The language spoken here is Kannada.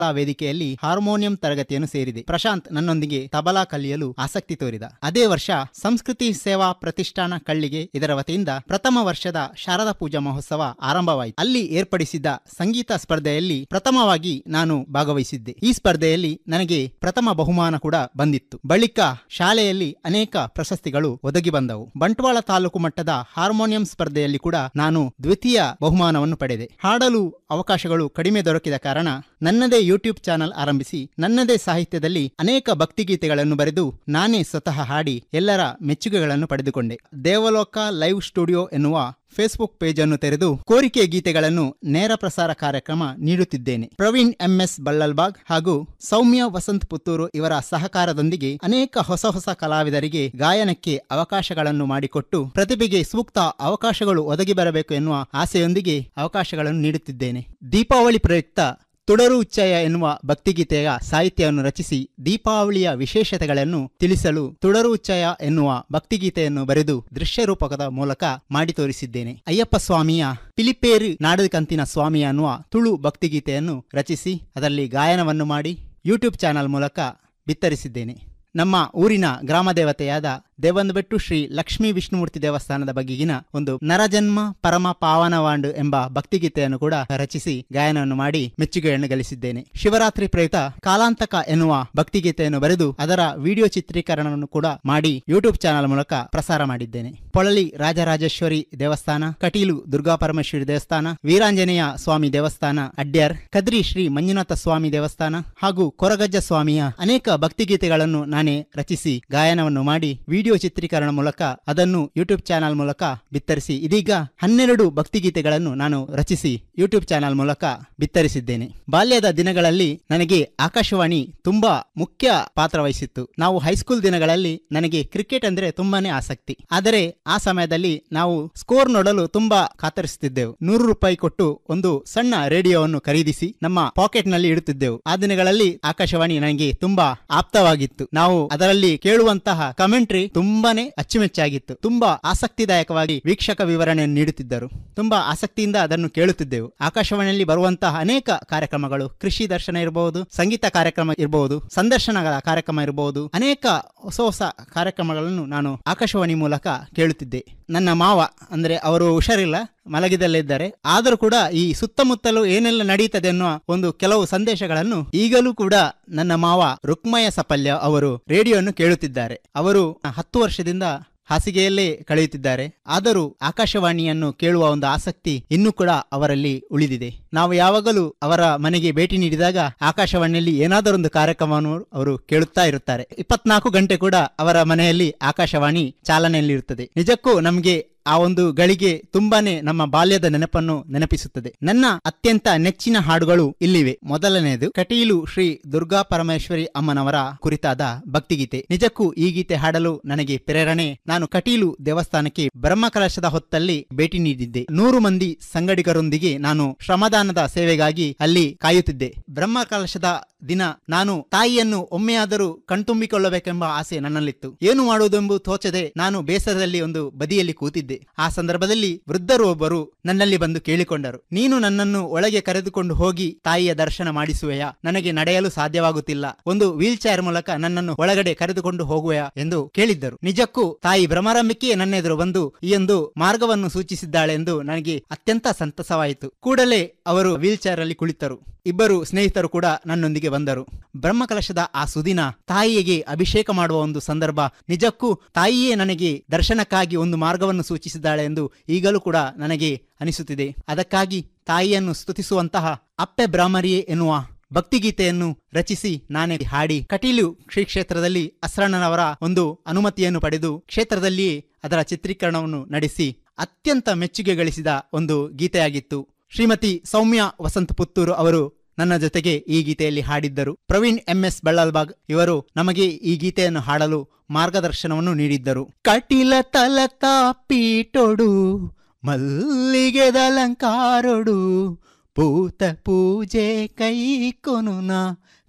ವೇದಿಕೆಯಲ್ಲಿ ಹಾರ್ಮೋನಿಯಂ ತರಗತಿಯನ್ನು ಸೇರಿದೆ ಪ್ರಶಾಂತ್ ನನ್ನೊಂದಿಗೆ ತಬಲಾ ಕಲಿಯಲು ಆಸಕ್ತಿ ತೋರಿದ ಅದೇ ವರ್ಷ ಸಂಸ್ಕೃತಿ ಸೇವಾ ಪ್ರತಿಷ್ಠಾನ ಕಳ್ಳಿಗೆ ಇದರ ವತಿಯಿಂದ ಪ್ರಥಮ ವರ್ಷದ ಶಾರದಾ ಪೂಜಾ ಮಹೋತ್ಸವ ಆರಂಭವಾಯಿತು ಅಲ್ಲಿ ಏರ್ಪಡಿಸಿದ್ದ ಸಂಗೀತ ಸ್ಪರ್ಧೆಯಲ್ಲಿ ಪ್ರಥಮವಾಗಿ ನಾನು ಭಾಗವಹಿಸಿದ್ದೆ ಈ ಸ್ಪರ್ಧೆಯಲ್ಲಿ ನನಗೆ ಪ್ರಥಮ ಬಹುಮಾನ ಕೂಡ ಬಂದಿತ್ತು ಬಳಿಕ ಶಾಲೆಯಲ್ಲಿ ಅನೇಕ ಪ್ರಶಸ್ತಿಗಳು ಒದಗಿ ಬಂದವು ಬಂಟ್ವಾಳ ತಾಲೂಕು ಮಟ್ಟದ ಹಾರ್ಮೋನಿಯಂ ಸ್ಪರ್ಧೆಯಲ್ಲಿ ಕೂಡ ನಾನು ದ್ವಿತೀಯ ಬಹುಮಾನವನ್ನು ಪಡೆದೆ ಹಾಡಲು ಅವಕಾಶಗಳು ಕಡಿಮೆ ದೊರಕಿದ ಕಾರಣ ನನ್ನದೇ ಯೂಟ್ಯೂಬ್ ಚಾನೆಲ್ ಆರಂಭಿಸಿ ನನ್ನದೇ ಸಾಹಿತ್ಯದಲ್ಲಿ ಅನೇಕ ಭಕ್ತಿಗೀತೆಗಳನ್ನು ಬರೆದು ನಾನೇ ಸ್ವತಃ ಹಾಡಿ ಎಲ್ಲರ ಮೆಚ್ಚುಗೆಗಳನ್ನು ಪಡೆದುಕೊಂಡೆ ದೇವಲೋಕ ಲೈವ್ ಸ್ಟುಡಿಯೋ ಎನ್ನುವ ಫೇಸ್ಬುಕ್ ಪೇಜ್ ಅನ್ನು ತೆರೆದು ಕೋರಿಕೆ ಗೀತೆಗಳನ್ನು ನೇರ ಪ್ರಸಾರ ಕಾರ್ಯಕ್ರಮ ನೀಡುತ್ತಿದ್ದೇನೆ ಪ್ರವೀಣ್ ಎಂಎಸ್ ಬಳ್ಳಲ್ಬಾಗ್ ಹಾಗೂ ಸೌಮ್ಯ ವಸಂತ್ ಪುತ್ತೂರು ಇವರ ಸಹಕಾರದೊಂದಿಗೆ ಅನೇಕ ಹೊಸ ಹೊಸ ಕಲಾವಿದರಿಗೆ ಗಾಯನಕ್ಕೆ ಅವಕಾಶಗಳನ್ನು ಮಾಡಿಕೊಟ್ಟು ಪ್ರತಿಭೆಗೆ ಸೂಕ್ತ ಅವಕಾಶಗಳು ಒದಗಿ ಬರಬೇಕು ಎನ್ನುವ ಆಸೆಯೊಂದಿಗೆ ಅವಕಾಶಗಳನ್ನು ನೀಡುತ್ತಿದ್ದೇನೆ ದೀಪಾವಳಿ ಪ್ರಯುಕ್ತ ತುಡರು ಉಚ್ಚಯ ಎನ್ನುವ ಭಕ್ತಿಗೀತೆಯ ಸಾಹಿತ್ಯವನ್ನು ರಚಿಸಿ ದೀಪಾವಳಿಯ ವಿಶೇಷತೆಗಳನ್ನು ತಿಳಿಸಲು ತುಡರು ಉಚ್ಚಯ ಎನ್ನುವ ಭಕ್ತಿಗೀತೆಯನ್ನು ಬರೆದು ದೃಶ್ಯ ರೂಪಕದ ಮೂಲಕ ಮಾಡಿ ತೋರಿಸಿದ್ದೇನೆ ಅಯ್ಯಪ್ಪ ಸ್ವಾಮಿಯ ಪಿಲಿಪೇರು ನಾಡಕಂತಿನ ಸ್ವಾಮಿ ಅನ್ನುವ ತುಳು ಭಕ್ತಿಗೀತೆಯನ್ನು ರಚಿಸಿ ಅದರಲ್ಲಿ ಗಾಯನವನ್ನು ಮಾಡಿ ಯೂಟ್ಯೂಬ್ ಚಾನೆಲ್ ಮೂಲಕ ಬಿತ್ತರಿಸಿದ್ದೇನೆ ನಮ್ಮ ಊರಿನ ಗ್ರಾಮ ದೇವತೆಯಾದ ದೇವಂದಬೆಟ್ಟು ಶ್ರೀ ಲಕ್ಷ್ಮೀ ವಿಷ್ಣುಮೂರ್ತಿ ದೇವಸ್ಥಾನದ ಬಗೆಗಿನ ಒಂದು ನರಜನ್ಮ ಪರಮ ಪಾವನವಾಂಡು ಎಂಬ ಭಕ್ತಿಗೀತೆಯನ್ನು ಕೂಡ ರಚಿಸಿ ಗಾಯನವನ್ನು ಮಾಡಿ ಮೆಚ್ಚುಗೆಯನ್ನು ಗಳಿಸಿದ್ದೇನೆ ಶಿವರಾತ್ರಿ ಪ್ರಯುಕ್ತ ಕಾಲಾಂತಕ ಎನ್ನುವ ಭಕ್ತಿಗೀತೆಯನ್ನು ಬರೆದು ಅದರ ವಿಡಿಯೋ ಚಿತ್ರೀಕರಣವನ್ನು ಕೂಡ ಮಾಡಿ ಯೂಟ್ಯೂಬ್ ಚಾನೆಲ್ ಮೂಲಕ ಪ್ರಸಾರ ಮಾಡಿದ್ದೇನೆ ಪೊಳಲಿ ರಾಜರಾಜೇಶ್ವರಿ ದೇವಸ್ಥಾನ ಕಟೀಲು ದುರ್ಗಾ ಪರಮೇಶ್ವರಿ ದೇವಸ್ಥಾನ ವೀರಾಂಜನೇಯ ಸ್ವಾಮಿ ದೇವಸ್ಥಾನ ಅಡ್ಯಾರ್ ಕದ್ರಿ ಶ್ರೀ ಮಂಜುನಾಥ ಸ್ವಾಮಿ ದೇವಸ್ಥಾನ ಹಾಗೂ ಕೊರಗಜ್ಜ ಸ್ವಾಮಿಯ ಅನೇಕ ಭಕ್ತಿಗೀತೆಗಳನ್ನು ನಾನೇ ರಚಿಸಿ ಗಾಯನವನ್ನು ಮಾಡಿ ವಿಡಿಯೋ ಚಿತ್ರೀಕರಣ ಮೂಲಕ ಅದನ್ನು ಯೂಟ್ಯೂಬ್ ಚಾನೆಲ್ ಮೂಲಕ ಬಿತ್ತರಿಸಿ ಇದೀಗ ಹನ್ನೆರಡು ಭಕ್ತಿಗೀತೆಗಳನ್ನು ನಾನು ರಚಿಸಿ ಯೂಟ್ಯೂಬ್ ಚಾನೆಲ್ ಮೂಲಕ ಬಿತ್ತರಿಸಿದ್ದೇನೆ ಬಾಲ್ಯದ ದಿನಗಳಲ್ಲಿ ನನಗೆ ಆಕಾಶವಾಣಿ ತುಂಬಾ ಮುಖ್ಯ ಪಾತ್ರ ವಹಿಸಿತ್ತು ನಾವು ಹೈಸ್ಕೂಲ್ ದಿನಗಳಲ್ಲಿ ನನಗೆ ಕ್ರಿಕೆಟ್ ಅಂದ್ರೆ ತುಂಬಾನೇ ಆಸಕ್ತಿ ಆದರೆ ಆ ಸಮಯದಲ್ಲಿ ನಾವು ಸ್ಕೋರ್ ನೋಡಲು ತುಂಬಾ ಕಾತರಿಸುತ್ತಿದ್ದೆವು ನೂರು ರೂಪಾಯಿ ಕೊಟ್ಟು ಒಂದು ಸಣ್ಣ ರೇಡಿಯೋವನ್ನು ಖರೀದಿಸಿ ನಮ್ಮ ಪಾಕೆಟ್ ನಲ್ಲಿ ಇಡುತ್ತಿದ್ದೆವು ಆ ದಿನಗಳಲ್ಲಿ ಆಕಾಶವಾಣಿ ನನಗೆ ತುಂಬಾ ಆಪ್ತವಾಗಿತ್ತು ನಾವು ಅದರಲ್ಲಿ ಕೇಳುವಂತಹ ಕಮೆಂಟ್ರಿ ತುಂಬಾನೇ ಅಚ್ಚುಮೆಚ್ಚಾಗಿತ್ತು ತುಂಬಾ ಆಸಕ್ತಿದಾಯಕವಾಗಿ ವೀಕ್ಷಕ ವಿವರಣೆಯನ್ನು ನೀಡುತ್ತಿದ್ದರು ತುಂಬಾ ಆಸಕ್ತಿಯಿಂದ ಅದನ್ನು ಕೇಳುತ್ತಿದ್ದೆವು ಆಕಾಶವಾಣಿಯಲ್ಲಿ ಬರುವಂತಹ ಅನೇಕ ಕಾರ್ಯಕ್ರಮಗಳು ಕೃಷಿ ದರ್ಶನ ಇರಬಹುದು ಸಂಗೀತ ಕಾರ್ಯಕ್ರಮ ಇರಬಹುದು ಸಂದರ್ಶನಗಳ ಕಾರ್ಯಕ್ರಮ ಇರಬಹುದು ಅನೇಕ ಹೊಸ ಹೊಸ ಕಾರ್ಯಕ್ರಮಗಳನ್ನು ನಾನು ಆಕಾಶವಾಣಿ ಮೂಲಕ ಕೇಳುತ್ತಿದ್ದೆ ನನ್ನ ಮಾವ ಅಂದ್ರೆ ಅವರು ಹುಷಾರಿಲ್ಲ ಮಲಗಿದಲ್ಲಿದ್ದಾರೆ ಆದರೂ ಕೂಡ ಈ ಸುತ್ತಮುತ್ತಲು ಏನೆಲ್ಲ ನಡೀತದೆ ಅನ್ನುವ ಒಂದು ಕೆಲವು ಸಂದೇಶಗಳನ್ನು ಈಗಲೂ ಕೂಡ ನನ್ನ ಮಾವ ರುಕ್ಮಯ ಸಪಲ್ಯ ಅವರು ರೇಡಿಯೋವನ್ನು ಕೇಳುತ್ತಿದ್ದಾರೆ ಅವರು ಹತ್ತು ವರ್ಷದಿಂದ ಹಾಸಿಗೆಯಲ್ಲೇ ಕಳೆಯುತ್ತಿದ್ದಾರೆ ಆದರೂ ಆಕಾಶವಾಣಿಯನ್ನು ಕೇಳುವ ಒಂದು ಆಸಕ್ತಿ ಇನ್ನೂ ಕೂಡ ಅವರಲ್ಲಿ ಉಳಿದಿದೆ ನಾವು ಯಾವಾಗಲೂ ಅವರ ಮನೆಗೆ ಭೇಟಿ ನೀಡಿದಾಗ ಆಕಾಶವಾಣಿಯಲ್ಲಿ ಏನಾದರೊಂದು ಕಾರ್ಯಕ್ರಮವನ್ನು ಅವರು ಕೇಳುತ್ತಾ ಇರುತ್ತಾರೆ ಇಪ್ಪತ್ನಾಲ್ಕು ಗಂಟೆ ಕೂಡ ಅವರ ಮನೆಯಲ್ಲಿ ಆಕಾಶವಾಣಿ ಚಾಲನೆಯಲ್ಲಿರುತ್ತದೆ ನಿಜಕ್ಕೂ ನಮಗೆ ಆ ಒಂದು ಗಳಿಗೆ ತುಂಬಾನೇ ನಮ್ಮ ಬಾಲ್ಯದ ನೆನಪನ್ನು ನೆನಪಿಸುತ್ತದೆ ನನ್ನ ಅತ್ಯಂತ ನೆಚ್ಚಿನ ಹಾಡುಗಳು ಇಲ್ಲಿವೆ ಮೊದಲನೆಯದು ಕಟೀಲು ಶ್ರೀ ದುರ್ಗಾ ಪರಮೇಶ್ವರಿ ಅಮ್ಮನವರ ಕುರಿತಾದ ಭಕ್ತಿಗೀತೆ ನಿಜಕ್ಕೂ ಈ ಗೀತೆ ಹಾಡಲು ನನಗೆ ಪ್ರೇರಣೆ ನಾನು ಕಟೀಲು ದೇವಸ್ಥಾನಕ್ಕೆ ಬ್ರಹ್ಮಕಲಶದ ಹೊತ್ತಲ್ಲಿ ಭೇಟಿ ನೀಡಿದ್ದೆ ನೂರು ಮಂದಿ ಸಂಗಡಿಗರೊಂದಿಗೆ ನಾನು ಶ್ರಮದಾನದ ಸೇವೆಗಾಗಿ ಅಲ್ಲಿ ಕಾಯುತ್ತಿದ್ದೆ ಬ್ರಹ್ಮಕಲಶದ ದಿನ ನಾನು ತಾಯಿಯನ್ನು ಒಮ್ಮೆಯಾದರೂ ಕಣ್ತುಂಬಿಕೊಳ್ಳಬೇಕೆಂಬ ಆಸೆ ನನ್ನಲ್ಲಿತ್ತು ಏನು ಮಾಡುವುದೆಂಬು ತೋಚದೆ ನಾನು ಬೇಸರದಲ್ಲಿ ಒಂದು ಬದಿಯಲ್ಲಿ ಕೂತಿದ್ದೆ ಆ ಸಂದರ್ಭದಲ್ಲಿ ವೃದ್ಧರು ಒಬ್ಬರು ನನ್ನಲ್ಲಿ ಬಂದು ಕೇಳಿಕೊಂಡರು ನೀನು ನನ್ನನ್ನು ಒಳಗೆ ಕರೆದುಕೊಂಡು ಹೋಗಿ ತಾಯಿಯ ದರ್ಶನ ಮಾಡಿಸುವೆಯಾ ನನಗೆ ನಡೆಯಲು ಸಾಧ್ಯವಾಗುತ್ತಿಲ್ಲ ಒಂದು ವೀಲ್ ಚೇರ್ ಮೂಲಕ ನನ್ನನ್ನು ಒಳಗಡೆ ಕರೆದುಕೊಂಡು ಹೋಗುವೆಯಾ ಎಂದು ಕೇಳಿದ್ದರು ನಿಜಕ್ಕೂ ತಾಯಿ ಭ್ರಮರಂಬಿಕೆಯೇ ನನ್ನೆದುರು ಬಂದು ಈ ಒಂದು ಮಾರ್ಗವನ್ನು ಸೂಚಿಸಿದ್ದಾಳೆ ಎಂದು ನನಗೆ ಅತ್ಯಂತ ಸಂತಸವಾಯಿತು ಕೂಡಲೇ ಅವರು ವೀಲ್ ಚೇರ್ ಅಲ್ಲಿ ಕುಳಿತರು ಇಬ್ಬರು ಸ್ನೇಹಿತರು ಕೂಡ ನನ್ನೊಂದಿಗೆ ಬಂದರು ಬ್ರಹ್ಮಕಲಶದ ಆ ಸುದಿನ ತಾಯಿಗೆ ಅಭಿಷೇಕ ಮಾಡುವ ಒಂದು ಸಂದರ್ಭ ನಿಜಕ್ಕೂ ತಾಯಿಯೇ ನನಗೆ ದರ್ಶನಕ್ಕಾಗಿ ಒಂದು ಮಾರ್ಗವನ್ನು ಸೂಚಿಸಿದ್ದಾಳೆ ಎಂದು ಈಗಲೂ ಕೂಡ ನನಗೆ ಅನಿಸುತ್ತಿದೆ ಅದಕ್ಕಾಗಿ ತಾಯಿಯನ್ನು ಸ್ತುತಿಸುವಂತಹ ಅಪ್ಪೆ ಬ್ರಾಹ್ಮರಿಯೇ ಎನ್ನುವ ಭಕ್ತಿಗೀತೆಯನ್ನು ರಚಿಸಿ ನಾನೇ ಹಾಡಿ ಕಟೀಲು ಶ್ರೀ ಕ್ಷೇತ್ರದಲ್ಲಿ ಅಸ್ರಣ್ಣನವರ ಒಂದು ಅನುಮತಿಯನ್ನು ಪಡೆದು ಕ್ಷೇತ್ರದಲ್ಲಿಯೇ ಅದರ ಚಿತ್ರೀಕರಣವನ್ನು ನಡೆಸಿ ಅತ್ಯಂತ ಮೆಚ್ಚುಗೆ ಗಳಿಸಿದ ಒಂದು ಗೀತೆಯಾಗಿತ್ತು ಶ್ರೀಮತಿ ಸೌಮ್ಯ ವಸಂತ ಪುತ್ತೂರು ಅವರು ನನ್ನ ಜೊತೆಗೆ ಈ ಗೀತೆಯಲ್ಲಿ ಹಾಡಿದ್ದರು ಪ್ರವೀಣ್ ಎಂಎಸ್ ಬಳ್ಳಲ್ಬಾಗ್ ಇವರು ನಮಗೆ ಈ ಗೀತೆಯನ್ನು ಹಾಡಲು ಮಾರ್ಗದರ್ಶನವನ್ನು ನೀಡಿದ್ದರು ಕಟಿಲ ತಲತ ಪೀಟೊಡು ಮಲ್ಲಿಗೆದಲಂಕಾರೊಡು ಪೂತ ಪೂಜೆ ಕೈ ಕೊನುನ